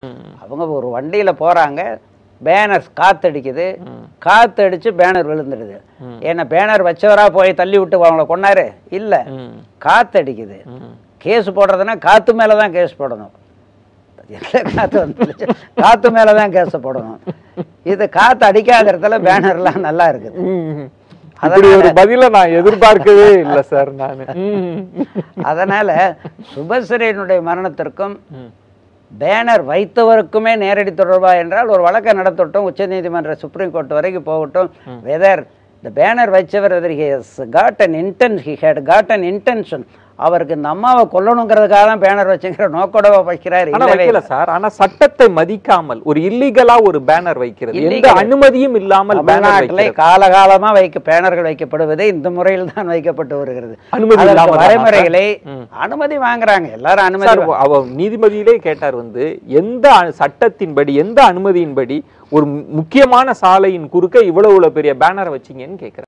அவங்க ஒரு வண்டியில போறாங்க பேனர் காத்தடிக்குது காத்தடிச்சு பேனர் விழுந்துடுது ஏன்னா பேனர் வச்சவரா போய் தள்ளி விட்டு அவங்கள கொண்டாரு இல்ல ம். காத்தடிக்குது ம். கேஸ் போடுறதுன்னா காத்து மேல தான் கேஸ் போடணும் எங்க காத்து வந்துருச்சு காத்து மேல தான் கேஸ் போடணும் இது காத்து அடிக்காத இடத்துல பேனர்லாம் நல்லா இருக்குது ம். இப்படி ஒரு பதில நான் எதிர்பார்க்கவே இல்லை சார் நான் அதனால சுபஸ்ரீனுடைய மரணத்திற்கும் பேனர் வைத்தவருக்குமே நேரடி தொடர்பா என்றால் ஒரு வழக்கை நடத்தட்டும் உச்சநீதிமன்ற சுப்ரீம் கோர்ட் வரைக்கும் போகட்டும் வெதர் இந்த பேனர் வச்சவர் got an intent he had got an intention அவருக்கு இந்த அம்மாவை கொல்லணுங்கிறதுக்காக தான் பேனர் வச்சுங்கிற நோக்கோடவா வைக்கிறார் ஆனா இல்லவே வைக்கல சார் ஆனா சட்டத்தை மதிக்காமல் ஒரு இல்லீகலா ஒரு பேனர் வைக்கிறது எந்த Illegal. அனுமதியும் இல்லாமல் பேனர் தமிழ்நாட்டிலே வைக்கிறது காலகாலமா வைக்க பேனர்கள் வைக்கப்படுவது இந்த முறையில் தான் வைக்கப்பட்டு வருகிறது அனுமதி அதற்கு இல்லாம தானா வரைமுறைகளை ம். அனுமதி வாங்குறாங்க எல்லாரும் அனுமதி சார் அவ நீதிபதியிலே கேட்டார் வந்து எந்த அ- சட்டத்தின்படி எந்த அனுமதியின்படி ஒரு மு- முக்கியமான சாலையின் குறுக்க இவ்வளவு இவ்வளவு பெரிய பேனர் வச்சீங்கன்னு கேக்குறாரு